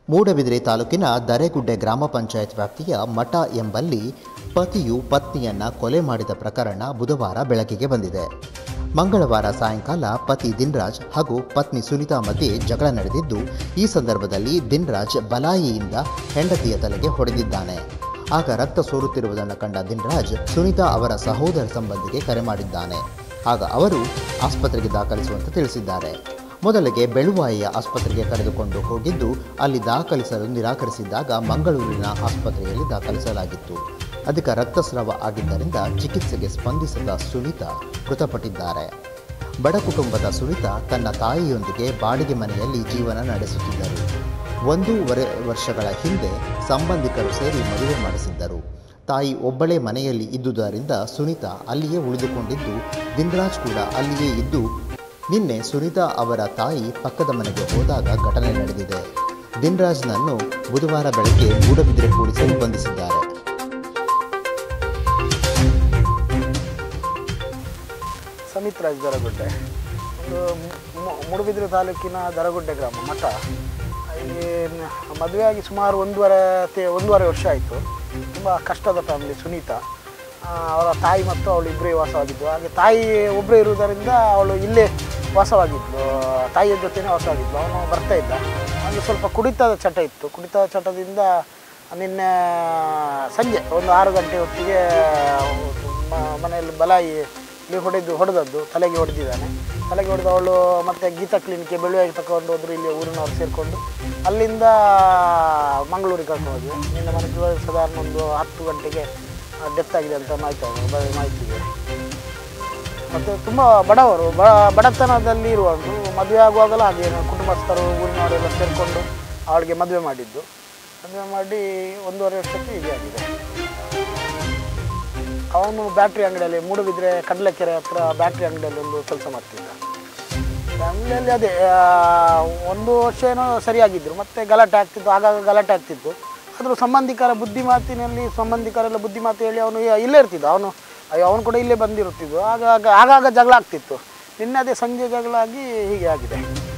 ಮೂಡಬಿದಿರೆ ತಾಲೂಕಿನ ದರೆಗುಡ್ಡೆ ಗ್ರಾಮ ಪಂಚಾಯತ್ ವ್ಯಾಪ್ತಿಯ ಮಠ ಎಂಬಲ್ಲಿ ಪತಿಯು ಪತ್ನಿಯನ್ನ ಕೊಲೆ ಮಾಡಿದ ಪ್ರಕರಣ ಬುಧವಾರ ಬೆಳಕಿಗೆ ಬಂದಿದೆ ಮಂಗಳವಾರ ಸಾಯಂಕಾಲ ಪತಿ ದಿನ್ರಾಜ್ ಹಾಗೂ ಪತ್ನಿ ಸುನೀತಾ ಮಧ್ಯೆ ಜಗಳ ನಡೆದಿದ್ದು ಈ ಸಂದರ್ಭದಲ್ಲಿ ದಿನ್ರಾಜ್ ಬಲಾಯಿಯಿಂದ ಹೆಂಡತಿಯ ತಲೆಗೆ ಹೊಡೆದಿದ್ದಾನೆ ಆಗ ರಕ್ತ ಸೋರುತ್ತಿರುವುದನ್ನು ಕಂಡ ದಿನ್ರಾಜ್ ಸುನೀತಾ ಅವರ ಸಹೋದರ ಸಂಬಂಧಿಗೆ ಕರೆ ಮಾಡಿದ್ದಾನೆ ಆಗ ಅವರು ಆಸ್ಪತ್ರೆಗೆ ದಾಖಲಿಸುವಂತೆ ತಿಳಿಸಿದ್ದಾರೆ ಮೊದಲಿಗೆ ಬೆಳುವಾಯಿಯ ಆಸ್ಪತ್ರೆಗೆ ಕರೆದುಕೊಂಡು ಹೋಗಿದ್ದು ಅಲ್ಲಿ ದಾಖಲಿಸಲು ನಿರಾಕರಿಸಿದ್ದಾಗ ಮಂಗಳೂರಿನ ಆಸ್ಪತ್ರೆಯಲ್ಲಿ ದಾಖಲಿಸಲಾಗಿತ್ತು ಅಧಿಕ ರಕ್ತಸ್ರಾವ ಆಗಿದ್ದರಿಂದ ಚಿಕಿತ್ಸೆಗೆ ಸ್ಪಂದಿಸದ ಸುನೀತಾ ಮೃತಪಟ್ಟಿದ್ದಾರೆ ಬಡ ಕುಟುಂಬದ ಸುನೀತಾ ತನ್ನ ತಾಯಿಯೊಂದಿಗೆ ಬಾಡಿಗೆ ಮನೆಯಲ್ಲಿ ಜೀವನ ನಡೆಸುತ್ತಿದ್ದರು ಒಂದೂವರೆ ವರ್ಷಗಳ ಹಿಂದೆ ಸಂಬಂಧಿಕರು ಸೇರಿ ಮದುವೆ ಮಾಡಿಸಿದ್ದರು ತಾಯಿ ಒಬ್ಬಳೇ ಮನೆಯಲ್ಲಿ ಇದ್ದುದರಿಂದ ಸುನೀತಾ ಅಲ್ಲಿಯೇ ಉಳಿದುಕೊಂಡಿದ್ದು ದಿನರಾಜ್ ಕೂಡ ಅಲ್ಲಿಯೇ ಇದ್ದು ನಿನ್ನೆ ಸುನೀತಾ ಅವರ ತಾಯಿ ಪಕ್ಕದ ಮನೆಗೆ ಹೋದಾಗ ಘಟನೆ ನಡೆದಿದೆ ದಿನರಾಜ್ನನ್ನು ಬುಧವಾರ ಬೆಳಗ್ಗೆ ಮೂಡಬಿದಿರೆ ಪೊಲೀಸರು ಬಂಧಿಸಿದ್ದಾರೆ ಸಮಿತ್ ರಾಜ್ ದರಗುಡ್ಡೆ ಒಂದು ಮು- ಮೂಡುಬಿದಿರೆ ತಾಲೂಕಿನ ದರಗುಡ್ಡೆ ಗ್ರಾಮ ಮಠ ಇಲ್ಲಿ ಮದುವೆಯಾಗಿ ಸುಮಾರು ಒಂದೂವರೆ ತೆ ಒಂದೂವರೆ ವರ್ಷ ಆಯಿತು ತುಂಬ ಕಷ್ಟದ ಫ್ಯಾಮಿಲಿ ಸುನೀತಾ ಆ, ಅವರ ತಾಯಿ ಮತ್ತು ಅವಳು ಇಬ್ಬರೇ ವಾಸವಾಗಿದ್ದು ಹಾಗೆ ತಾಯಿ ಒಬ್ಬರೇ ಇರುವುದರಿಂದ ಅವಳು ಇಲ್ಲೇ ವಾಸವಾಗಿದ್ಲು ತಾಯಿಯ ಜೊತೆನೇ ವಾಸವಾಗಿದ್ಲು ಅವನು ಬರ್ತಾ ಇದ್ದ ಅವನಿಗೆ ಸ್ವಲ್ಪ ಕುಡಿತದ ಚಟ ಇತ್ತು ಕುಡಿತದ ಚಟದಿಂದ ನಿನ್ನೆ ಸಂಜೆ ಒಂದು ಆರು ಗಂಟೆ ಹೊತ್ತಿಗೆ ಮ- ಮನೆಯಲ್ಲಿ ಬಲಾಯಿ ಇಲ್ಲಿ ಹೊಡೆದು ಹೊಡೆದದ್ದು ತಲೆಗೆ ಹೊಡೆದಿದ್ದಾನೆ ತಲೆಗೆ ಹೊಡೆದು ಅವಳು ಮತ್ತೆ ಗೀತಾ ಕ್ಲಿನಿಕ್ಗೆ ಬೆಳುವಾಗಿ ತಗೊಂಡು ಹೋದ್ರು ಇಲ್ಲಿ ಊರಿನವ್ರು ಸೇರಿಕೊಂಡು ಅಲ್ಲಿಂದ ಮಂಗಳೂರಿಗೆ ಕರ್ಕೊಂಡು ಹೋದ್ವಿ ನಿನ್ನೆ ಮನೆ ಸಾಧಾರಣ ಒಂದು ಹತ್ತು ಗಂಟೆಗೆ ಡೆತ್ ಆಗಿದೆ ಅಂತ ಮಾಹಿತಿ ಆಗಿದೆ, ಮಾಹಿತಿ ಇದೆ ಮತ್ತು ತುಂಬ ಬಡವರು ಬ ಬಡತನದಲ್ಲಿ ಇರುವವರು ಮದುವೆ ಆಗುವಾಗಲೂ ಹಾಗೆ ಕುಟುಂಬಸ್ಥರು ಊರಿನವರೆಲ್ಲ ಸೇರಿಕೊಂಡು ಅವಳಿಗೆ ಮದುವೆ ಮಾಡಿದ್ದು ಮದುವೆ ಮಾಡಿ ಒಂದೂವರೆ ವರ್ಷಕ್ಕೆ ಹೀಗೆ ಆಗಿದೆ ಅವನು ಬ್ಯಾಟ್ರಿ ಅಂಗಡಿಯಲ್ಲಿ ಮೂಡುಬಿದ್ರೆ ಕಡಲೆಕೆರೆ ಹತ್ರ ಬ್ಯಾಟ್ರಿ ಅಂಗಡಿಯಲ್ಲಿ ಒಂದು ಕೆಲಸ ಮಾಡ್ತಿದ್ದ ಅಂಗಡಿಯಲ್ಲಿ ಅದೇ ಆ, ಒಂದು ವರ್ಷ ಏನೋ ಸರಿಯಾಗಿದ್ದರು ಮತ್ತೆ ಗಲಾಟೆ ಆಗ್ತಿತ್ತು ಆಗಾಗ ಗಲಾಟೆ ಆಗ್ತಿತ್ತು ಆದರೂ ಸಂಬಂಧಿಕರ ಬುದ್ಧಿಮಾತಿನಲ್ಲಿ ಸಂಬಂಧಿಕರೆಲ್ಲ ಬುದ್ಧಿಮಾತು ಹೇಳಿ ಅವನು ಇಲ್ಲೇ ಇರ್ತಿದ್ದ ಅವನು ಅಯ್ಯೋ ಅವನು ಕೂಡ ಇಲ್ಲೇ ಬಂದಿರುತ್ತಿದ್ದು ಆಗಾಗ ಆಗಾಗ ಜಗಳ ಆಗ್ತಿತ್ತು ನಿನ್ನೆ ಅದೇ ಸಂಜೆ ಜಗಳ ಆಗಿ ಹೀಗೆ ಆಗಿದೆ